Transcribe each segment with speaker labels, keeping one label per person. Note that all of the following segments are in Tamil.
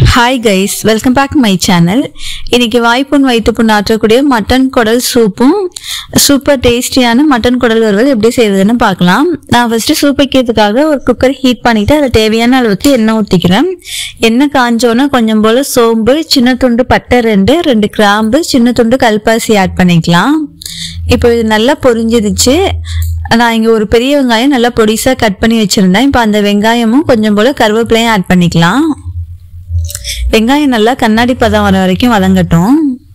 Speaker 1: hi guys welcome back my channel இன்னைக்கு வாய்ப்புண் வயிற்றுப்புண் ஆற்றக்கூடிய மட்டன் குடல் சூப்பும் சூப்பர் டேஸ்டியான மட்டன் குடல் வறுவல் எப்படி செய்வதுன்னு பார்க்கலாம் நான் ஃபர்ஸ்ட் சூப் வைக்கிறதுக்காக ஒரு குக்கர் ஹீட் பண்ணிட்டு அதில் தேவையான அளவுக்கு எண்ணெய் ஊற்றிக்கிறேன் எண்ணெய் காஞ்சோன்னா கொஞ்சம் போல் சோம்பு சின்ன துண்டு பட்டை ரெண்டு ரெண்டு கிராம்பு சின்ன துண்டு கல்பாசி ஆட் பண்ணிக்கலாம் இப்போ இது நல்லா பொரிஞ்சிருச்சு நான் இங்கே ஒரு பெரிய வெங்காயம் நல்லா பொடிசாக கட் பண்ணி வச்சுருந்தேன் இப்போ அந்த வெங்காயமும் கொஞ்சம் போல் கருவேப்பிலையும் ஆட் பண்ணிக்கலாம் வெங்காயம் நல்லா கண்ணாடி பதம் வர வரைக்கும் வதங்கட்டும்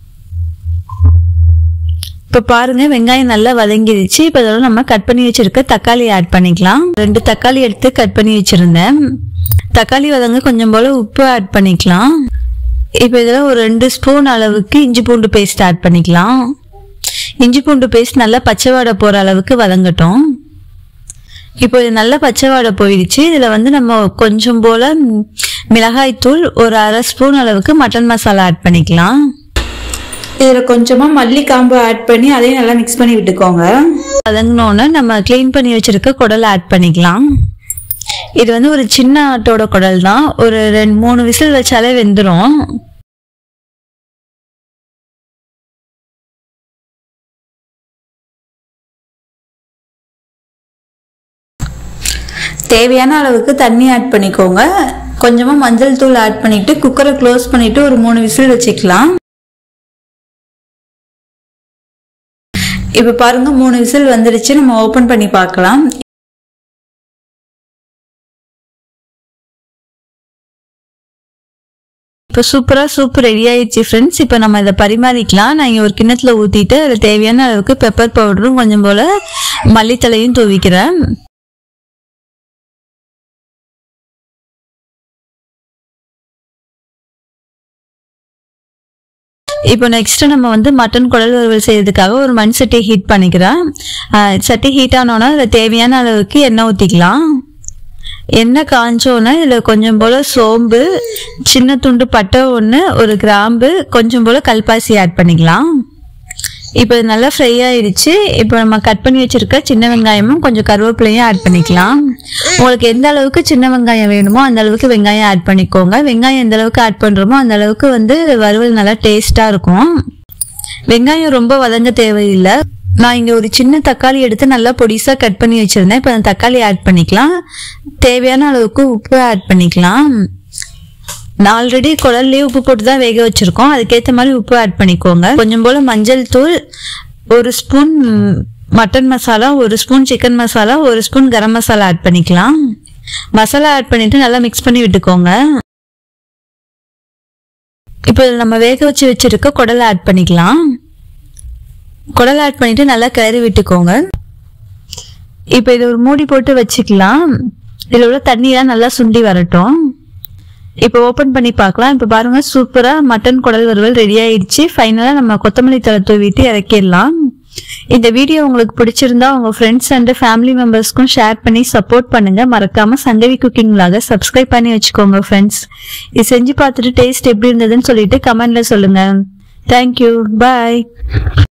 Speaker 1: இப்போ பாருங்க வெங்காயம் நல்லா வதங்கிடுச்சு இப்போ இதோட நம்ம கட் பண்ணி வச்சிருக்க தக்காளி ஆட் பண்ணிக்கலாம் ரெண்டு தக்காளி எடுத்து கட் பண்ணி வச்சிருந்தேன் தக்காளி வதங்க கொஞ்சம் போல உப்பு ஆட் பண்ணிக்கலாம் இப்போ இதில் ஒரு ரெண்டு ஸ்பூன் அளவுக்கு இஞ்சி பூண்டு பேஸ்ட் ஆட் பண்ணிக்கலாம் இஞ்சி பூண்டு பேஸ்ட் நல்லா பச்சை வாடை போகிற அளவுக்கு வதங்கட்டும் இப்போ இது நல்ல பச்சை வாடை போயிடுச்சு இதில் வந்து நம்ம கொஞ்சம் போல் மிளகாய்த்தூள் ஒரு அரை ஸ்பூன் அளவுக்கு மட்டன் மசாலா ஆட் பண்ணிக்கலாம்
Speaker 2: இதில் கொஞ்சமாக மல்லி காம்பு ஆட் பண்ணி அதையும் நல்லா மிக்ஸ் பண்ணி விட்டுக்கோங்க
Speaker 1: வதங்கினோன்னு நம்ம க்ளீன் பண்ணி வச்சிருக்க குடல் ஆட் பண்ணிக்கலாம் இது வந்து ஒரு சின்ன ஆட்டோட குடல் தான் ஒரு ரெண்டு மூணு விசில் வச்சாலே வெந்துடும்
Speaker 2: தேவையான அளவுக்கு தண்ணி ஆட் பண்ணிக்கோங்க கொஞ்சமாக மஞ்சள் தூள் ஆட் பண்ணிட்டு குக்கரை க்ளோஸ் பண்ணிட்டு ஒரு மூணு விசில் வச்சுக்கலாம் இப்போ பாருங்க மூணு விசில் வந்துடுச்சு நம்ம ஓப்பன் பண்ணி பார்க்கலாம்
Speaker 1: இப்போ சூப்பராக சூப் ரெடி ஆயிடுச்சு ஃப்ரெண்ட்ஸ் இப்போ நம்ம இதை பரிமாறிக்கலாம் நான் இங்கே ஒரு கிண்ணத்தில் ஊற்றிட்டு அதில் தேவையான அளவுக்கு பெப்பர் பவுடரும் கொஞ்சம் போல் மல்லித்தலையும் தூவிக்கிறேன் இப்போ நெக்ஸ்ட் நம்ம வந்து மட்டன் குடல் வறுவல் செய்யறதுக்காக ஒரு மண் சட்டியை ஹீட் பண்ணிக்கிறேன் அஹ் சட்டி ஹீட் ஆனோன்னா அதில் தேவையான அளவுக்கு எண்ணெய் ஊற்றிக்கலாம் எண்ணெய் காஞ்சோன்னா இதில் கொஞ்சம் போல் சோம்பு சின்ன துண்டு பட்டை ஒன்று ஒரு கிராம்பு கொஞ்சம் போல் கல்பாசி ஆட் பண்ணிக்கலாம் இப்போ இது நல்லா ஃப்ரை ஆயிடுச்சு இப்போ நம்ம கட் பண்ணி வச்சிருக்க சின்ன வெங்காயமும் கொஞ்சம் கருவேப்பிலையும் ஆட் பண்ணிக்கலாம் உங்களுக்கு எந்த அளவுக்கு சின்ன வெங்காயம் வேணுமோ அந்த அளவுக்கு வெங்காயம் ஆட் பண்ணிக்கோங்க வெங்காயம் எந்த அளவுக்கு ஆட் பண்ணுறோமோ அந்த அளவுக்கு வந்து வறுவல் நல்லா டேஸ்ட்டாக இருக்கும் வெங்காயம் ரொம்ப வதங்க தேவையில்லை நான் இங்கே ஒரு சின்ன தக்காளி எடுத்து நல்லா பொடிசாக கட் பண்ணி வச்சுருந்தேன் இப்போ அந்த தக்காளி ஆட் பண்ணிக்கலாம் தேவையான அளவுக்கு உப்பு ஆட் பண்ணிக்கலாம் நான் ஆல்ரெடி குடல்லே உப்பு போட்டு தான் வேக வச்சிருக்கோம் அதுக்கேற்ற மாதிரி உப்பு ஆட் பண்ணிக்கோங்க கொஞ்சம் போல் மஞ்சள் தூள் ஒரு ஸ்பூன் மட்டன் மசாலா ஒரு ஸ்பூன் சிக்கன் மசாலா ஒரு ஸ்பூன் கரம் மசாலா ஆட் பண்ணிக்கலாம் மசாலா ஆட் பண்ணிட்டு நல்லா மிக்ஸ் பண்ணி விட்டுக்கோங்க இப்போ இதுல நம்ம வேக வச்சு வச்சிருக்க குடலை ஆட் பண்ணிக்கலாம் குடல் ஆட் பண்ணிட்டு நல்லா கிளறி விட்டுக்கோங்க இப்போ இது ஒரு மூடி போட்டு வச்சுக்கலாம் இதில் உள்ள தண்ணியெல்லாம் நல்லா சுண்டி வரட்டும் இப்போ ஓப்பன் பண்ணி பார்க்கலாம் இப்போ பாருங்க சூப்பராக மட்டன் குடல் வறுவல் ரெடி ஆயிடுச்சு ஃபைனலாக நம்ம கொத்தமல்லி தலை தூவிட்டு இறக்கிடலாம் இந்த வீடியோ உங்களுக்கு பிடிச்சிருந்தா உங்க ஃப்ரெண்ட்ஸ் அண்ட் ஃபேமிலி மெம்பர்ஸ்க்கும் ஷேர் பண்ணி சப்போர்ட் பண்ணுங்க மறக்காம சங்கவி குக்கிங் விலாக சப்ஸ்கிரைப் பண்ணி வச்சுக்கோங்க ஃப்ரெண்ட்ஸ் இது செஞ்சு பார்த்துட்டு டேஸ்ட் எப்படி இருந்ததுன்னு சொல்லிட்டு கமெண்ட்ல சொல்லுங்க தேங்க்யூ பாய்